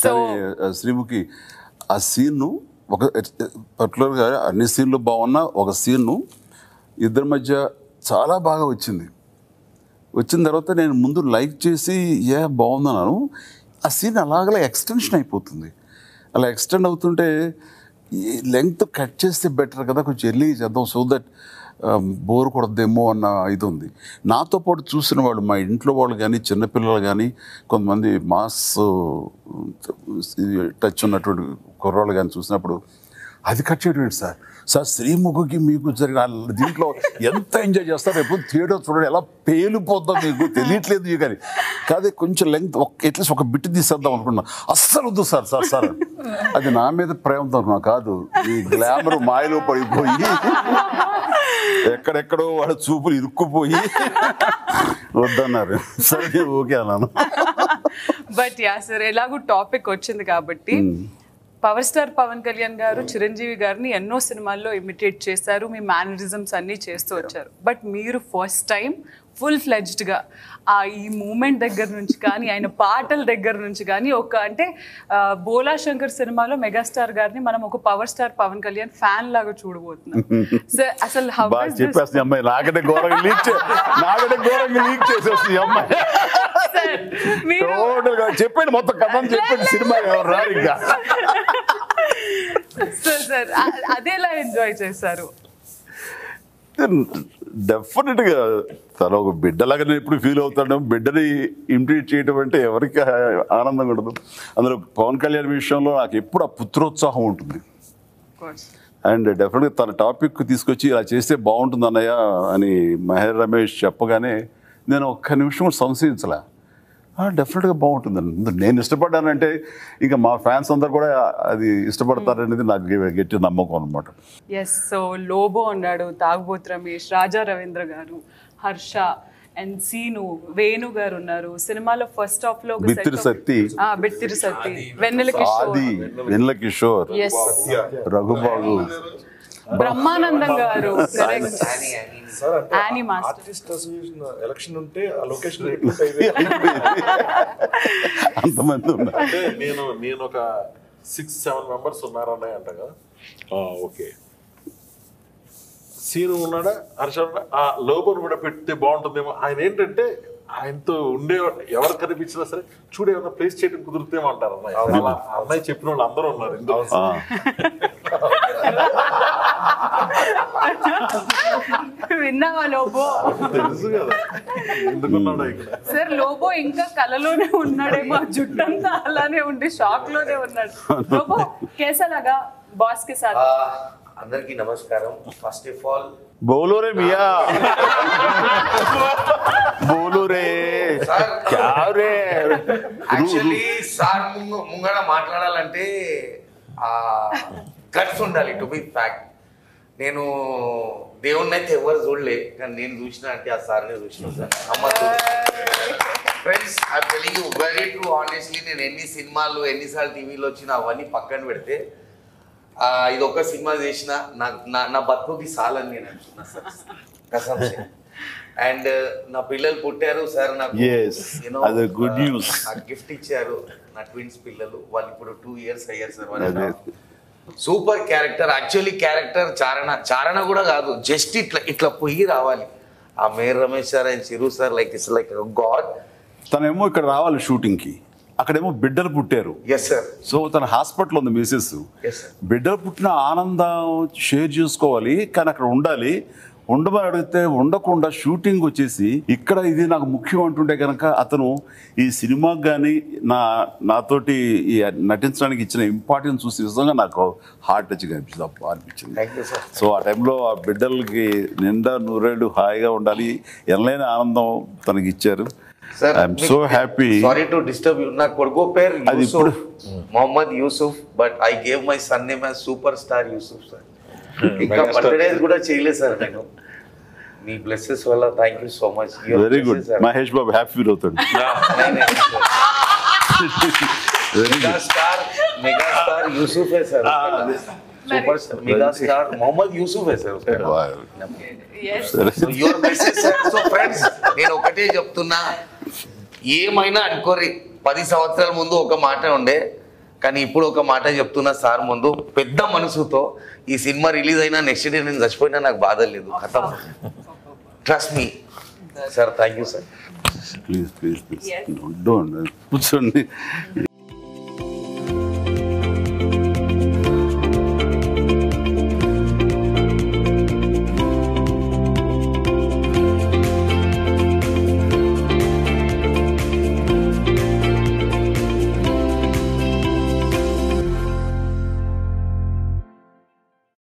కానీ ఆ, శ్రీముఖి ఆ సీన్ను ఒక పర్టికులర్గా అన్ని సీన్లు బాగున్నా ఒక సీన్ను ఇద్దరి మధ్య చాలా బాగా వచ్చింది వచ్చిన తర్వాత నేను ముందు లైక్ చేసి ఏ బాగుందన్నాను ఆ సీన్ అలాగలా ఎక్స్టెన్షన్ అయిపోతుంది అలా ఎక్స్టెండ్ అవుతుంటే ఈ లెంగ్త్ కట్ చేస్తే బెటర్ కదా కొంచెం ఎర్లీ చేద్దాం సో దట్ బోర్ కొడద్దేమో అన్న ఇది ఉంది నాతో పాటు చూసిన వాళ్ళు మా ఇంట్లో వాళ్ళు కానీ చిన్నపిల్లలు కానీ కొంతమంది మాస్ టచ్ ఉన్నటువంటి కుర్రాళ్ళు కానీ చూసినప్పుడు అది కట్ చేయడం ఏంటి సార్ సార్ శ్రీముఖికి మీకు జరిగిన ఆ దీంట్లో ఎంత ఎంజాయ్ చేస్తారు రేపు థియేటర్ చూడండి ఎలా పేలిపోద్దాం మీకు తెలియట్లేదు మీకు అని కాదే కొంచెం లెంగ్త్ అట్లీస్ట్ ఒక బిట్ తీసేద్దాం అనుకున్నా అస్సలు వద్దు సార్ సార్ సార్ అని. అది నా మీద ప్రేమతో అనుకున్నా కాదు ఈ గ్లామర్ మాయలో పడిపోయి ఎక్కడెక్కడో వాళ్ళ చూపులు ఇరుక్కుపోయి వద్దన్నారు సరే ఓకే అన్నాను బట్ యా సార్ ఎలాగో టాపిక్ వచ్చింది కాబట్టి పవర్ స్టార్ పవన్ కళ్యాణ్ గారు చిరంజీవి గారిని ఎన్నో సినిమాల్లో ఇమిటేట్ చేశారు మీ మేనరిజమ్స్ అన్నీ చేస్తూ వచ్చారు బట్ మీరు ఫస్ట్ టైం ఫుల్ ఫ్లెడ్జ్డ్గా ఆ ఈ మూమెంట్ దగ్గర నుంచి కానీ ఆయన పాటల దగ్గర నుంచి కానీ ఒక అంటే ఆ, బోలా శంకర్ సినిమాలో మెగాస్టార్ గారిని మనం ఒక power star Pawan Kalyan fan లాగా చూడబోతున్నాం సో అసలు how బాగా is this- చెప్పేస్తుంది ఈ అమ్మాయి నాకంటే ఘోరంగా లీక్ చే నాకంటే ఘోరంగా లీక్ చేసేస్తుంది ఈ అమ్మాయి Sir, మీరు టోటల్ గా చెప్పండి మొత్తం కథ అని చెప్పండి సినిమా ఎవరు రారు ఇంకా సార్ సార్ అదేలా ఎంజాయ్ చేశారు డెఫినెట్ గా తన ఒక బిడ్డలాగా నేను ఎప్పుడు ఫీల్ అవుతాను బిడ్డని ఇంప్లీట్ చేయడం అంటే ఎవరికి ఆనందంగా ఉండదు అందులో పవన్ కళ్యాణ్ విషయంలో నాకు ఎప్పుడు ఆ పుత్రోత్సాహం ఉంటుంది Of course. అండ్ డెఫినెట్గా తన టాపిక్ తీసుకొచ్చి ఇలా చేస్తే బాగుంటుంది అన్నయ్య అని మహేర్ రమేష్ చెప్పగానే నేను ఒక్క నిమిషం కూడా సంశయించలే డెఫినెట్గా బాగుంటుందండి నేను ఇష్టపడ్డానంటే ఇంకా మా ఫ్యాన్స్ అందరు కూడా అది ఇష్టపడతారనేది నాకు గట్టి నమ్మకం అనమాట ఎస్ సో లోబో ఉన్నాడు తాగుబోతు రమేష్ రాజా రవీంద్ర గారు హర్ష అండ్ సీను వేణు గారు ఉన్నారు సినిమాలో ఫస్ట్ హాఫ్ లో ఒక set బిత్తిరి of- సత్తి. ఆ, బిత్తిరి సత్తి వెన్నెల కిషోర్ ఆది వెన్నెల కిషోర్ ఎస్ రఘుబాబు బ్రహ్మానందం గారు correct. సార్ అంటే యానీ మాస్టర్. ఆర్టిస్ట్ అసోసియేషన్ ఎలక్షన్ ఉంటే ఆ లొకేషన్ ఎట్లుంటాయి అంతమంది ఉన్నారు అంటే నేను నేను ఒక సిక్స్ సెవెన్ మెంబర్స్ ఉన్నారన్నాయి అంట కదా ఆ, ఓకే సీను ఉన్నాడా హర్ష ఉన్నాడా? ఆ లోపల కూడా పెడితే బాగుంటుందేమో ఆయన ఏంటంటే ఆయనతో ఉండే ఎవరు కనిపించినా సరే చూడు ఏమైనా ప్లేస్ చేయడం కుదురుతేమో అంటారు అన్నయ్య అలా అన్నయ్య చెప్పిన వాళ్ళు అందరూ ఉన్నారు ఇందులో. ఆ, విన్నావా లోబో తెలుసు కదా ఎందుకున్నాడో ఇక్కడ సార్ లోబో ఇంకా కలలోనే ఉన్నాడేమో ఆ జుట్టంతా అలానే ఉండి షాక్ లోనే ఉన్నాడు లోబో కేసలాగా బాస్ కే సాత్ అందరికీ నమస్కారం ఫస్ట్ ఆఫ్ ఆల్ బోలో రే మియా బోలో రే క్యా రే యాక్చువల్లీ సార్ ముంగ ముంగడ మాట్లాడాలంటే ఆ గట్స్ ఉండాలి టు బి ఫ్యాక్ట్ నేను దేవుణ్ణి అయితే ఎవరు చూడలే కానీ నేను చూసిన అంటే ఆ సార్ని చూసిన సార్ అమ్మ friends I telling you very true honestly నేను ఎన్ని సినిమాలు ఎన్నిసార్లు టీవీలో వచ్చినా అవన్నీ పక్కన పెడితే ఆ, ఇది ఒక సినిమా చేసిన నా నా- నా బతుకుకి సాలని నేను అంటున్నా సార్ అండ్ నా పిల్లలు పుట్టారు సార్ నాకు Yes, you know, అదే good ఆ, news. నాకు గిఫ్ట్ ఇచ్చారు నా ట్విన్స్ పిల్లలు వాళ్ళు ఇప్పుడు టూ ఇయర్స్ అయ్యారు సార్ అదే. వాళ్ళు సూపర్ క్యారెక్టర్ యాక్చువల్లీ క్యారెక్టర్ చారణ చారణ కూడా కాదు జస్ట్ ఇట్లా ఇట్లా పొయ్యి రావాలి ఆ మేర్ Ramesh sir and Chiru sir like it's like god తనేమో ఇక్కడ రావాలి షూటింగ్కి అక్కడేమో బిడ్డలు పుట్టారు ఎస్ సార్ సో తన హాస్పిటల్ ఉంది మిసెస్ Yes, sir. బిడ్డలు పుట్టిన ఆనందం షేర్ చేసుకోవాలి కానీ అక్కడ ఉండాలి ఉండమని అడిగితే ఉండకుండా షూటింగ్ వచ్చేసి ఇక్కడ ఇది నాకు ముఖ్యం అంటుంటే కనుక అతను ఈ సినిమాకి కానీ నా నాతోటి ఈ నటించడానికి ఇచ్చిన ఇంపార్టెన్స్ చూసి నిజంగా నాకు హార్ట్ టచ్గా అనిపించింది అబ్బా అనిపించింది థ్యాంక్ యూ సార్ సో ఆ టైంలో ఆ బిడ్డలకి నిండా నూరేళ్ళు హాయిగా ఉండాలి ఎనలేని ఆనందం తనకి ఇచ్చారు sir I'm so happy sorry to disturb you నా కొడుకు పేరు అది Yusuf Mohammed Yusuf but I gave my son name as super star Yusuf sir ఇంకా బర్త్డే కూడా చేయలేదు సార్ నేను మీ బ్లెస్సెస్ వల్ల thank you so much very good Mahesh Babu happy feel అవుతాడు mega star mega star Yusuf है sir super star mega star Mohammed Yusuf है सर उसका नाम yes so your message so friends నేను ఒకటే చెప్తున్నా ఏమైనా అనుకోరి పది సంవత్సరాల ముందు ఒక మాట ఉండే కానీ ఇప్పుడు ఒక మాట చెప్తున్నా సార్ ముందు పెద్ద మనసుతో ఈ సినిమా రిలీజ్ అయినా నెక్స్ట్ డే నేను చచ్చిపోయినా నాకు బాధ లేదు కథ trust me sir thank you sir please please please don't కూర్చోండి